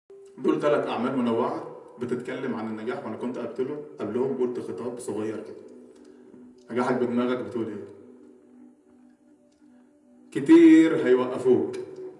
دول ثلاث اعمال منوعه بتتكلم عن النجاح وانا كنت قبله قبلهم قلت خطاب صغير كده نجاحك بدماغك بتقول ايه كتير هيوقفوك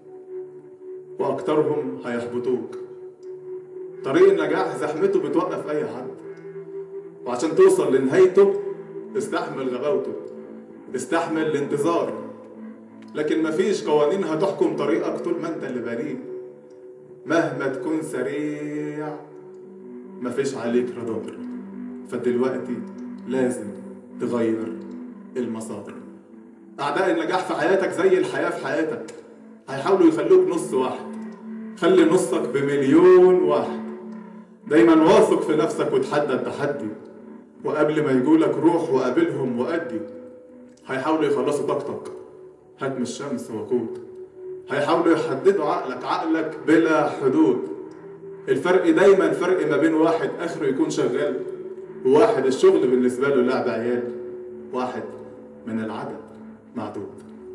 واكترهم هيحبطوك طريق النجاح زحمته بتوقف اي حد وعشان توصل لنهايته استحمل غباوته استحمل الانتظار لكن مفيش قوانين هتحكم طريقك طول ما انت اللي بريء مهما تكون سريع مفيش عليك رادار فدلوقتي لازم تغير المصادر أعداء النجاح في حياتك زي الحياة في حياتك هيحاولوا يخلوك نص واحد خلي نصك بمليون واحد دايما واثق في نفسك وتحدى التحدي وقبل ما يجولك روح وقابلهم وأدي هيحاولوا يخلصوا طاقتك هدم الشمس وقود هيحاولوا يحددوا عقلك عقلك بلا حدود الفرق دايما فرق ما بين واحد اخره يكون شغال وواحد الشغل بالنسبه له لعب عيال واحد من العدد معدود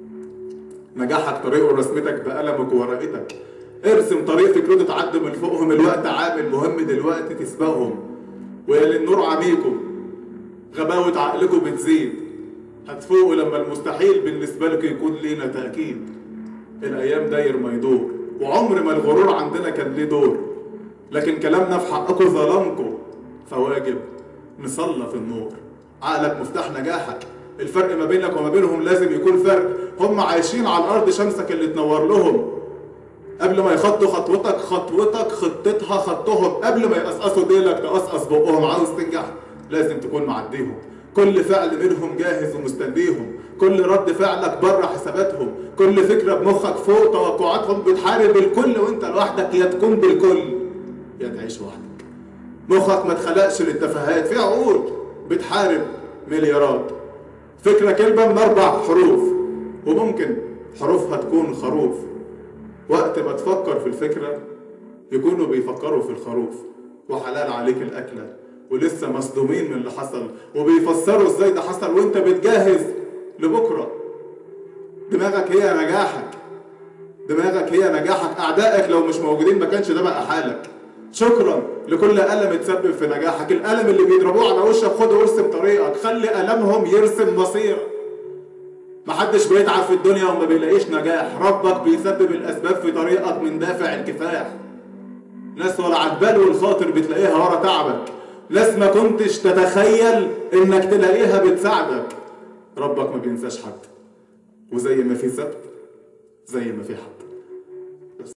نجاحك طريقه رسمتك بقلمك وورقتك ارسم طريق فكرته تعدي من فوقهم الوقت عامل مهم دلوقتي تسبقهم ويا للنور عميكم غباوة عقلكم بتزيد هتفوقوا لما المستحيل بالنسبة لكم يكون لينا تأكيد الأيام داير ما يدور وعمر ما الغرور عندنا كان ليه دور لكن كلامنا في حقكم ظلمكم فواجب نصلى في النور عقلك مفتاح نجاحك الفرق ما بينك وما بينهم لازم يكون فرق هم عايشين على الأرض شمسك اللي تنور لهم قبل ما يخطوا خطوتك خطوتك خطتها خطهم قبل ما يقصقصوا ديلك تقصقص بقهم عاوز تنجح لازم تكون معديهم كل فعل منهم جاهز ومستنيهم كل رد فعلك بره حساباتهم كل فكرة بمخك فوق توقعاتهم بتحارب الكل وانت لوحدك يا تكون بالكل يا تعيش وحدك مخك ما اتخلقش للتفاهات في عقول بتحارب مليارات فكرة كلمة من أربع حروف وممكن حروفها تكون خروف وقت ما تفكر في الفكرة يكونوا بيفكروا في الخروف وحلال عليك الأكلة ولسه مصدومين من اللي حصل وبيفسروا ازاي ده حصل وانت بتجهز لبكرة دماغك هي نجاحك دماغك هي نجاحك أعدائك لو مش موجودين ما كانش ده بقى حالك شكرا لكل قلم اتسبب في نجاحك القلم اللي بيضربوه على وشك خده وارسم طريقك خلي قلمهم يرسم مصيرك محدش بيتعب في الدنيا وما بيلاقيش نجاح ربك بيسبب الاسباب في طريقك من دافع الكفاح ناس ولا عجبال والخاطر بتلاقيها ورا تعبك ناس ما كنتش تتخيل انك تلاقيها بتساعدك ربك ما بينساش حد وزي ما في سبت زي ما في حد